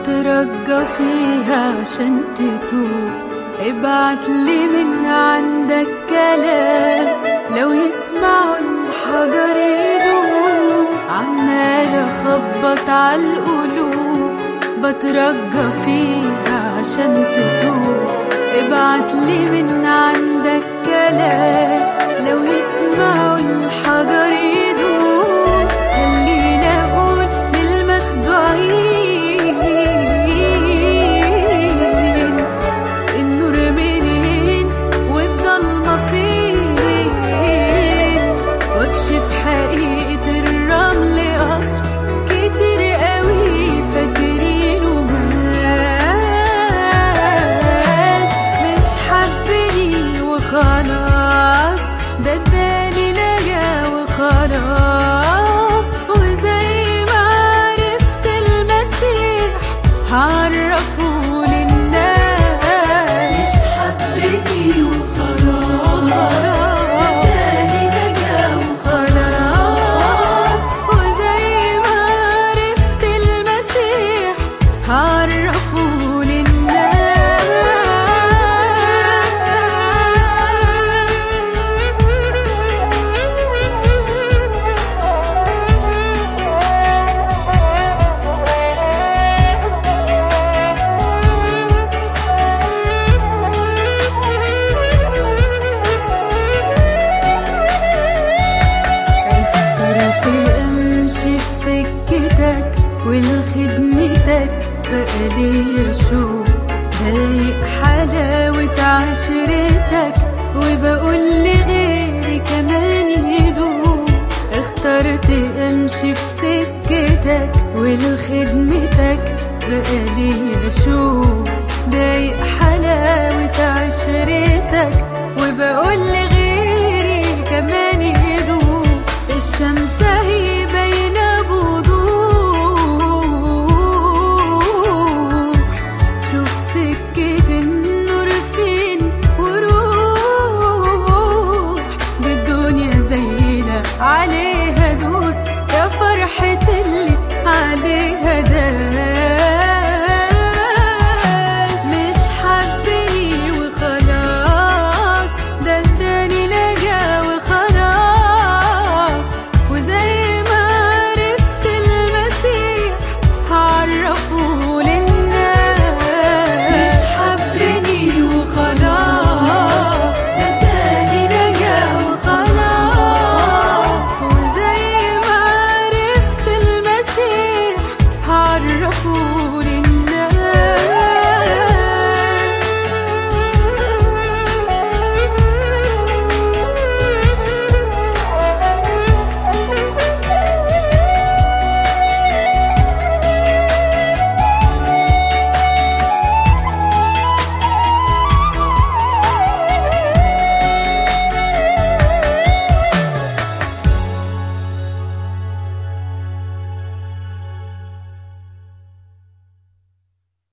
بترجى فيها عشان تتوب ابعت لي من عندك كلام لو يسمعوا الحجر يدوب عمال اخبط على القلوب بترجى فيها عشان تتوب ابعت لي من عندك كلام لو يسمعوا الحجر يدوب خليني اقول للمخدوعين النور منين والضلمة فين واكشف حقيقة الرمل أصل كتير قوي فاكرينه ماس مش حبني وخلاص ده اداني نجا وخلاص وزي ما عرفت المسيح هعرفه للناس مش حبني وخلاص اداني نجا خلاص وزي ما عرفت المسيح هعرفه اخترت امشي في سكتك ولخدمتك بقالي شوق ضايق حلاوة عشرتك وبقول لغيري كمان يدوب اخترت امشي في سكتك ولخدمتك بقالي شوق ضايق حلاوة عشرتك وبقول